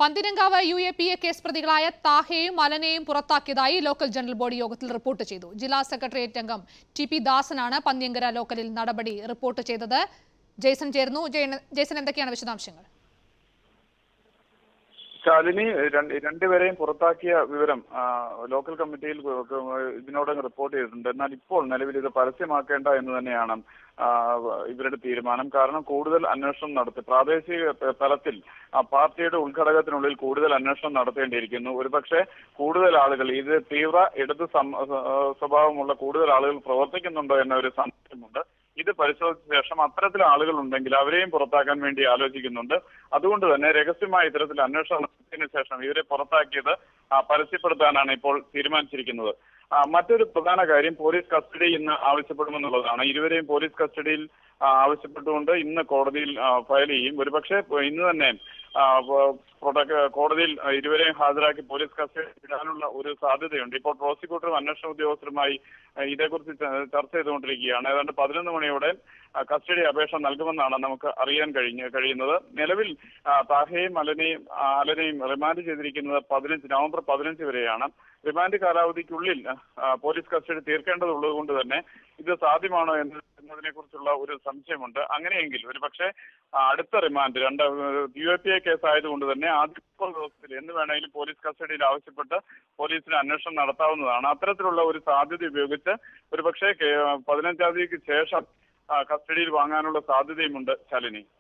Panthirankavu U A P A case പ്രതികളായ താഹയെയും മലനെയും പുറത്താക്കിയതായി ലോക്കൽ ജനറൽ ബോഡി യോഗത്തിൽ റിപ്പോർട്ട് ചെയ്തു ജില്ലാ സെക്രട്ടേറിയറ്റ് അംഗം ടി പി ദാസനാണ് പന്ന്യങ്കര ലോക്കലിൽ നടപടി റിപ്പോർട്ട് ചെയ്തത് ജെയ്സൺ ചേർന്നു ജയന- ജെയ്സൺ എന്തൊക്കെയാണ് വിശദാംശങ്ങൾ ശാലിനി രണ്ട് രണ്ടുപേരെയും പുറത്താക്കിയ വിവരം ആ, ലോക്കൽ കമ്മിറ്റിയിൽ ഇതിനോടകം റിപ്പോർട്ട് ചെയ്തിട്ടുണ്ട് എന്നാൽ ഇപ്പോൾ നിലവിൽ ഇത് പരസ്യമാക്കേണ്ട എന്ന് തന്നെയാണ് ആ, ഇവരുടെ തീരുമാനം കാരണം കൂടുതൽ അന്വേഷണം നടത്തി പ്രാദേശിക ത- തലത്തിൽ ആ, പാർട്ടിയുടെ ഉൾഘടകത്തിനുള്ളിൽ കൂടുതൽ അന്വേഷണം നടത്തേണ്ടിയിരിക്കുന്നു ഒരുപക്ഷെ കൂടുതൽ ആളുകൾ ഇത് തീവ്ര ഇടത് സം- സ്വഭാവമുള്ള കൂടുതൽ ആളുകൾ പ്രവർത്തിക്കുന്നുണ്ടോ എന്ന ഒരു സംശയമുണ്ട് ഇത് പരിശോധിച്ച ശേഷം അത്തരത്തിൽ ആളുകൾ ഉണ്ടെങ്കിൽ അവരെയും പുറത്താക്കാൻ വേണ്ടി ആലോചിക്കുന്നുണ്ട് അതുകൊണ്ട് തന്നെ രഹസ്യമായ ഇത്തരത്തിൽ അന്വേഷണം നടത്തിയതിനു ശേഷം ഇവരെ പുറത്താക്കിയത് ആ, പരസ്യപ്പെടുത്താനാണ് ഇപ്പോൾ തീരുമാനിച്ചിരിക്കുന്നത് ആ, മറ്റൊരു പ്രധാന കാര്യം പോലീസ് കസ്റ്റഡി ഇന്ന് ആവശ്യപ്പെടുമെന്നുള്ളതാണ് ഇരുവരെയും പോലീസ് കസ്റ്റഡിയിൽ ആ, ആവശ്യപ്പെട്ടുകൊണ്ട് ഇന്ന് കോടതിയിൽ ആ, ഫയൽ ചെയ്യും ഒരുപക്ഷെ ഇന്ന് തന്നെ ആ, പ- പ്രൊട്ടക്ക- കോടതിയിൽ ഇരുവരെയും ഹാജരാക്കി പോലീസ് കസ്റ്റഡി ഇടാനുള്ള ഒരു സാധ്യതയുണ്ട് ഇപ്പോൾ പ്രോസിക്യൂട്ടറും അന്വേഷണ ഉദ്യോഗസ്ഥരുമായി ആ, ഇതേക്കുറിച്ച് ച- ചർച്ച ചെയ്തുകൊണ്ടിരിക്കുകയാണ് ഏതാണ്ട് പതിനൊന്ന് മണിയോടെ ആ, കസ്റ്റഡി അപേക്ഷ നൽകുമെന്നാണ് നമുക്ക് അറിയാൻ കഴിഞ്ഞ കഴിയുന്നത് നിലവിൽ ആ, താഹയെയും അലനെയും ആ, അലനെയും റിമാൻഡ് ചെയ്തിരിക്കുന്നത് പതിനഞ്ച് നവംബർ പതിനഞ്ച് വരെയാണ് റിമാൻഡ് കാലാവധിക്കുള്ളിൽ ആ, പോലീസ് കസ്റ്റഡി തീർക്കേണ്ടതുള്ളത് കൊണ്ട് തന്നെ ഇത് സാധ്യമാണോ എന്ന് എന്നതിനെ കുറിച്ചുള്ള ഒരു സംശയമുണ്ട് അങ്ങനെയെങ്കിൽ ഒരു പക്ഷേ അടുത്ത റിമാൻഡ് രണ്ട് U A P A case ആയതുകൊണ്ട് തന്നെ ആദ്യ മുപ്പത് ദിവസത്തിൽ എന്ന് വേണമെങ്കിലും പോലീസ് കസ്റ്റഡിയിൽ ആവശ്യപ്പെട്ട് പോലീസിന് അന്വേഷണം നടത്താവുന്നതാണ് അത്തരത്തിലുള്ള ഒരു സാധ്യത ഉപയോഗിച്ച് ഒരുപക്ഷെ കേ- പതിനഞ്ചാം തീയതിക്ക് ശേഷം ആ, കസ്റ്റഡിയിൽ വാങ്ങാനുള്ള സാധ്യതയുമുണ്ട് ശാലിനി